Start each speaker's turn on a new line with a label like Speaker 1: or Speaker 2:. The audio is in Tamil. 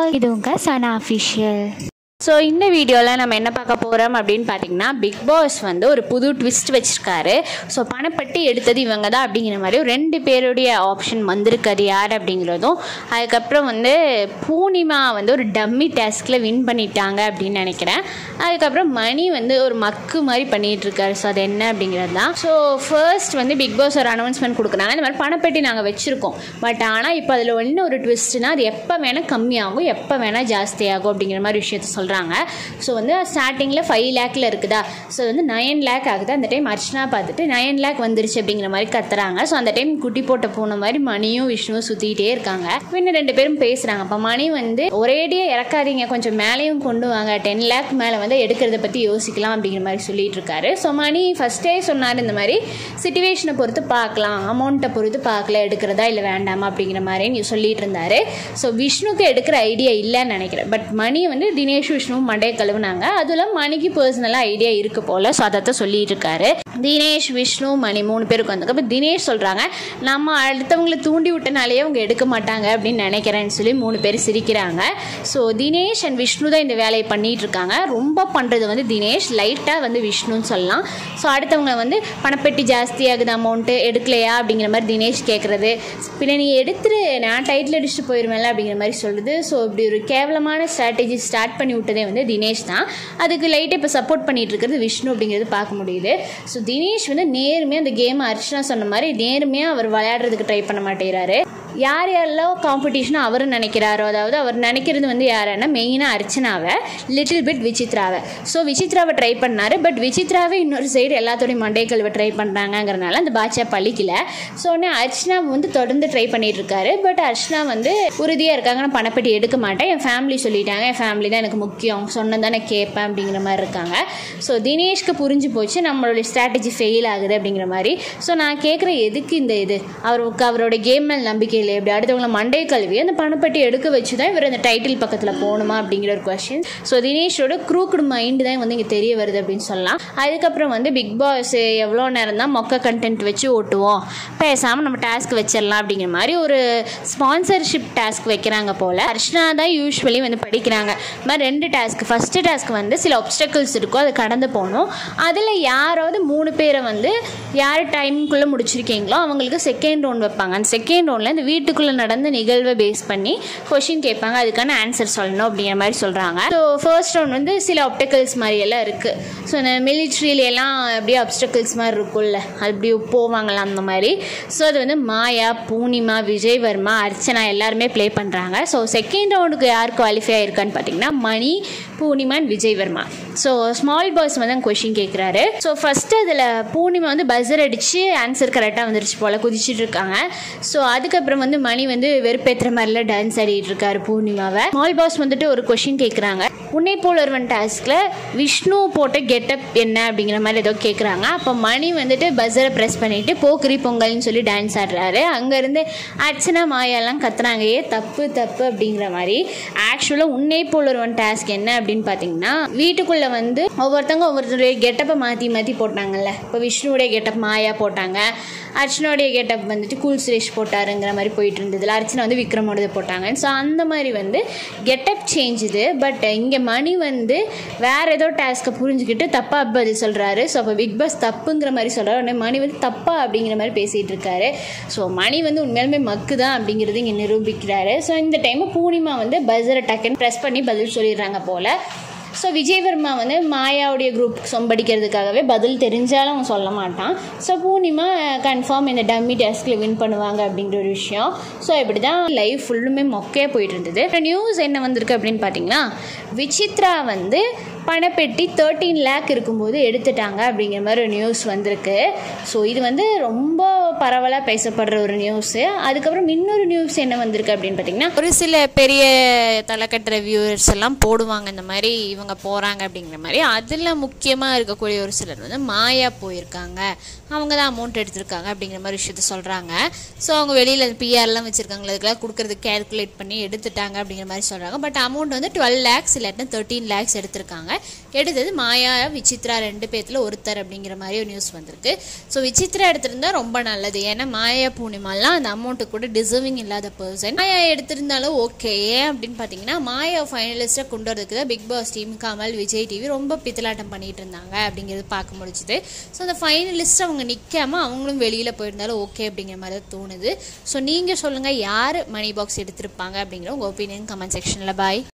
Speaker 1: ஆல் இது உங்கள் சனா அஃபிஷியல் ஸோ இந்த வீடியோவில் நம்ம என்ன பார்க்க போகிறோம் அப்படின்னு பார்த்தீங்கன்னா பிக் பாஸ் வந்து ஒரு புது ட்விஸ்ட் வச்சுருக்காரு ஸோ பணப்பட்டி எடுத்தது இவங்க தான் அப்படிங்கிற மாதிரி ஒரு ரெண்டு பேருடைய ஆப்ஷன் வந்திருக்காது யார் அப்படிங்கிறதும் அதுக்கப்புறம் வந்து பூர்ணிமா வந்து ஒரு டம்மி டாஸ்கில் வின் பண்ணிட்டாங்க அப்படின்னு நினைக்கிறேன் அதுக்கப்புறம் மணி வந்து ஒரு மக்கு மாதிரி பண்ணிகிட்டு இருக்காரு ஸோ அது என்ன அப்படிங்கிறது தான் ஸோ ஃபர்ஸ்ட் வந்து பிக் பாஸ் ஒரு அனௌன்ஸ்மெண்ட் கொடுக்குறாங்க இந்த மாதிரி பணப்பெட்டி நாங்கள் வச்சுருக்கோம் பட் ஆனால் இப்போ அதில் என்ன ஒரு ட்விஸ்ட்னா அது எப்போ வேணால் கம்மியாகும் எப்போ வேணால் ஜாஸ்தியாகும் அப்படிங்கிற மாதிரி விஷயத்த சொல்கிறாங்க ஸோ வந்து ஸ்டார்டிங்கில் ஃபைவ் லேக்கில் இருக்குதா ஸோ வந்து நைன் லேக் ஆகுது அந்த டைம் அர்ச்சனா பார்த்துட்டு நைன் லேக் வந்துருச்சு அப்படிங்கிற மாதிரி கத்துறாங்க ஸோ அந்த டைம் குட்டி போட்ட போன மாதிரி மணியும் விஷ்ணுவும் சுற்றிக்கிட்டே இருக்காங்க இன்னும் ரெண்டு பேரும் பேசுகிறாங்க அப்போ மணி வந்து ஒரேடியாக இறக்காதீங்க கொஞ்சம் மேலேயும் கொண்டு வாங்க டென் லேக் மேலே வந்து எடுக்கிறத பற்றி யோசிக்கலாம் அப்படிங்கிற மாதிரி சொல்லிட்டு இருக்காரு ஸோ மணி ஃபஸ்ட்டே சொன்னார் இந்த மாதிரி சுச்சுவேஷனை பொறுத்து பார்க்கலாம் அமௌண்ட்டை பொறுத்து பார்க்கல எடுக்கிறதா இல்லை வேண்டாமா அப்படிங்கிற மாதிரி நீ சொல்லிட்டு இருந்தாரு ஸோ விஷ்ணுக்கு எடுக்கிற ஐடியா இல்லைன்னு நினைக்கிறேன் பட் மணி வந்து தினேஷ் விஷ்ணுவும் மண்டையை கழுவுனாங்க அதில் மணிக்கு பர்சனலாக ஐடியா இருக்கு போல் ஸோ அதை சொல்லிட்டு இருக்காரு தினேஷ் விஷ்ணு மணி மூணு பேருக்கு வந்தாங்க அப்போ தினேஷ் சொல்கிறாங்க நம்ம அடுத்தவங்களை தூண்டி விட்டனாலேயே அவங்க எடுக்க மாட்டாங்க அப்படின்னு நினைக்கிறேன்னு சொல்லி மூணு பேர் சிரிக்கிறாங்க ஸோ தினேஷ் அண்ட் விஷ்ணு தான் இந்த வேலையை பண்ணிட்டு இருக்காங்க ரொம்ப பண்ணுறது வந்து தினேஷ் லைட்டாக வந்து விஷ்ணுன்னு சொல்லலாம் ஸோ அடுத்தவங்க வந்து பணப்பெட்டி ஜாஸ்தியாகுது அமௌண்ட்டு எடுக்கலையா அப்படிங்கிற மாதிரி தினேஷ் கேட்குறது பின்ன நீ எடுத்துரு நான் டைட்டில் அடிச்சுட்டு போயிருவேன்ல அப்படிங்கிற மாதிரி சொல்லுது ஸோ இப்படி ஒரு கேவலமான ஸ்ட்ராட்டஜி ஸ்டார்ட் பண்ணி விட்டதே வந்து தினேஷ் தான் அதுக்கு லைட்டாக இப்போ சப்போர்ட் பண்ணிட்டு இருக்கிறது விஷ்ணு அப்படிங்கிறது பார்க்க முடியுது ஸோ தினேஷ் வந்து நேர்மையாக அந்த கேம் அர்ச்சனா சொன்ன மாதிரி நேர்மையாக அவர் விளையாடுறதுக்கு ட்ரை பண்ண மாட்டேங்கிறாரு யார் யாரெல்லாம் காம்படிஷனாக அவர் நினைக்கிறாரோ அதாவது அவர் நினைக்கிறது வந்து யாருன்னா மெயினாக அர்ச்சனாவை லிட்டில் பிட் விசித்ராவை ஸோ விசித்ராவை ட்ரை பண்ணார் பட் விசித்ராவை இன்னொரு சைடு எல்லாத்தோடையும் மண்டே கழுவை ட்ரை பண்ணுறாங்கங்கிறனால அந்த பாட்சா பழிக்கல ஸோ உடனே அர்ச்சனா வந்து தொடர்ந்து ட்ரை பண்ணிட்டு இருக்காரு பட் அர்ச்சனா வந்து உறுதியாக இருக்காங்க நான் பணப்பட்டி எடுக்க மாட்டேன் என் ஃபேமிலி சொல்லிட்டாங்க என் ஃபேமிலி தான் எனக்கு முக்கியம் சொன்னது தானே கேட்பேன் அப்படிங்கிற மாதிரி இருக்காங்க ஸோ தினேஷ்க்கு புரிஞ்சு போச்சு நம்மளுடைய ஸ்ட்ராட்டஜி ஃபெயில் ஆகுது அப்படிங்கிற மாதிரி ஸோ நான் கேட்குற எதுக்கு இந்த இது அவருக்கு அவரோட கேம் மேல் நம்பிக்கை இல்லை எப்படி அடுத்தவங்கள மண்டே கழுவி அந்த பணப்பட்டி எடுக்க வச்சு தான் இவர் அந்த டைட்டில் பக்கத்தில் போகணுமா அப்படிங்கிற ஒரு கொஸ்டின் ஸோ தினேஷோட க்ரூக்குடு மைண்டு தான் வந்து இங்கே தெரிய வருது அப்படின்னு சொல்லலாம் அதுக்கப்புறம் வந்து பிக் பாஸ் எவ்வளோ நேரம் தான் மொக்க கண்டென்ட் வச்சு ஓட்டுவோம் பேசாமல் நம்ம டாஸ்க் வச்சிடலாம் அப்படிங்கிற மாதிரி ஒரு ஸ்பான்சர்ஷிப் டாஸ்க் வைக்கிறாங்க போல் அர்ச்சனா தான் யூஸ்வலி வந்து படிக்கிறாங்க இது மாதிரி ரெண்டு டாஸ்க் ஃபஸ்ட்டு டாஸ்க் வந்து சில ஒப்ஸ்டக்கிள்ஸ் இருக்கும் அதை கடந்து போகணும் அதில் யாராவது மூணு பேரை வந்து யார் டைமுக்குள்ளே முடிச்சிருக்கீங்களோ அவங்களுக்கு செகண்ட் ரவுண்ட் வைப்பாங்க அந்த செகண்ட் ரவுண்டில் இந்த வீட்டுக்குள்ளே நடந்த நிகழ்வை பேஸ் பண்ணி கொஷின் கேட்பாங்க அதுக்கான ஆன்சர் சொல்லணும் அப்படிங்கிற மாதிரி சொல்கிறாங்க ஸோ ஃபர்ஸ்ட் ரவுண்ட் வந்து சில ஒப்டக்கிள்ஸ் மாதிரி எல்லாம் இருக்குது ஸோ இந்த மிலிட்ரியில எல்லாம் அப்படியே அப்டக்கிள்ஸ் மாதிரி இருக்கும்ல அது அப்படி போவாங்களா அந்த மாதிரி ஸோ அது வந்து மாயா பூர்ணிமா விஜய் வர்மா அர்ச்சனா எல்லாருமே ப்ளே பண்ணுறாங்க ஸோ செகண்ட் ரவுண்டுக்கு யார் குவாலிஃபை ஆயிருக்கான்னு பார்த்தீங்கன்னா Mani Poornima and Vijay Varma so small boys வந்து கொஷின் கேட்குறாரு ஸோ ஃபஸ்ட்டு அதில் பூர்ணிமா வந்து பஸ்ஸர் அடித்து ஆன்சர் கரெக்டாக வந்துருச்சு போல் குதிச்சிட்டு இருக்காங்க ஸோ அதுக்கப்புறம் வந்து மணி வந்து வெறுப்பேற்றுற மாதிரிலாம் டான்ஸ் ஆடிட்டு இருக்காரு பூர்ணிமாவை ஸ்மால் பாஸ் வந்துட்டு ஒரு கொஷின் கேட்குறாங்க உன்னை போல் ஒருவன் டாஸ்கில் விஷ்ணு போட்ட கெட்டப் என்ன அப்படிங்கிற மாதிரி ஏதோ கேட்குறாங்க அப்போ மணி வந்துட்டு பஸ்ஸரை ப்ரெஸ் பண்ணிவிட்டு போக்கிரி பொங்கல்னு சொல்லி டான்ஸ் ஆடுறாரு அங்கேருந்து அர்ச்சனா மாயாலாம் கத்துறாங்க ஏ தப்பு தப்பு அப்படிங்கிற மாதிரி ஆக்சுவலாக உன்னை போல் ஒருவன் டாஸ்க் என்ன அப்படின்னு பார்த்தீங்கன்னா வீட்டுக்குள்ளே வந்து ஒவ்வொருத்தவங்க ஒவ்வொருத்தருடைய கெட்டப்பை மாற்றி மாற்றி போட்டாங்கல்ல இப்போ விஷ்ணுவுடைய கெட்டப் மாயா போட்டாங்க அர்ச்சனாவுடைய கெட்டப் வந்துட்டு கூல் சுரேஷ் போட்டாருங்கிற மாதிரி போயிட்டு இருந்ததுல அர்ச்சனா வந்து விக்ரமோடது போட்டாங்க ஸோ அந்த மாதிரி வந்து கெட்டப் சேஞ்ச் இது பட் இங்கே மணி வந்து வேற ஏதோ டாஸ்க்கை புரிஞ்சுக்கிட்டு தப்பாக பதில் சொல்கிறாரு ஸோ அப்போ பிக் பாஸ் தப்புங்கிற மாதிரி சொல்கிறாரு உடனே மணி வந்து தப்பா அப்படிங்கிற மாதிரி பேசிகிட்டு இருக்காரு ஸோ மணி வந்து உண்மையாலுமே மக்கு தான் அப்படிங்கிறது இங்கே நிரூபிக்கிறாரு ஸோ இந்த டைம் பூர்ணிமா வந்து பஸ்ஸரை டக்குன்னு ப்ரெஸ் பண்ணி பதில் சொல்லிடுறாங்க போல் ஸோ விஜயவர்மா வந்து மாயாவுடைய குரூப் சொம்படிக்கிறதுக்காகவே பதில் தெரிஞ்சாலும் அவன் சொல்ல மாட்டான் ஸோ பூர்ணிமா கன்ஃபார்ம் இந்த டம்மி டெஸ்கில் வின் பண்ணுவாங்க அப்படிங்கிற ஒரு விஷயம் ஸோ இப்படி தான் லைஃப் ஃபுல்லுமே மொக்கையாக போயிட்டு இருந்தது இப்போ நியூஸ் என்ன வந்திருக்கு அப்படின்னு பார்த்தீங்கன்னா விசித்ரா வந்து பணப்பெட்டி தேர்ட்டீன் லேக் இருக்கும்போது எடுத்துட்டாங்க அப்படிங்கிற மாதிரி ஒரு நியூஸ் வந்திருக்கு ஸோ இது வந்து ரொம்ப பரவலாக பேசப்படுற ஒரு நியூஸு அதுக்கப்புறம் இன்னொரு நியூஸ் என்ன வந்திருக்கு அப்படின்னு பார்த்தீங்கன்னா
Speaker 2: ஒரு சில பெரிய தலைக்கட்டுற வியூவர்ஸ் எல்லாம் போடுவாங்க இந்த மாதிரி இவங்க போகிறாங்க அப்படிங்கிற மாதிரி அதில் முக்கியமாக இருக்கக்கூடிய ஒரு சிலர் வந்து மாயா போயிருக்காங்க அவங்க தான் அமௌண்ட் எடுத்திருக்காங்க அப்படிங்கிற மாதிரி விஷயத்த சொல்கிறாங்க ஸோ அவங்க வெளியில் பிஆர்லாம் வச்சுருக்காங்களா அதுக்கெல்லாம் கொடுக்குறதுக்கு கேல்குலேட் பண்ணி எடுத்துட்டாங்க அப்படிங்கிற மாதிரி சொல்கிறாங்க பட் அமௌண்ட் வந்து டுவெல் லேக்ஸ் இல்லாட்டினா தேர்ட்டீன் லேக்ஸ் எடுத்திருக்காங்க எடுத்தது மாயா விசித்ரா ரெண்டு பேர்த்தில் ஒருத்தர் அப்படிங்கிற மாதிரி ஒரு நியூஸ் வந்திருக்கு ஸோ விசித்ரா எடுத்திருந்தா ரொம்ப நல்லது ஏன்னா மாயா பூர்ணிமாலாம் அந்த அமௌண்ட்டு கூட டிசர்விங் இல்லாத பர்சன் மாயா எடுத்திருந்தாலும் ஓகே ஏன் அப்படின்னு பார்த்தீங்கன்னா மாயா ஃபைனலிஸ்ட்டாக கொண்டு வரதுக்கு தான் Bigg Boss team Kamal Vijay TV ரொம்ப பித்தலாட்டம் பண்ணிட்டு இருந்தாங்க அப்படிங்கிறது பார்க்க முடிஞ்சுது ஸோ அந்த ஃபைனலிஸ்ட் அவங்க நிற்காம அவங்களும் வெளியில் போயிருந்தாலும் ஓகே அப்படிங்கிற மாதிரி தான் தோணுது ஸோ நீங்கள் சொல்லுங்கள் யார் மணி பாக்ஸ் எடுத்திருப்பாங்க அப்படிங்கிற உங்கள் ஒப்பீனியன் கமெண்ட் செக்ஷனில் பாய்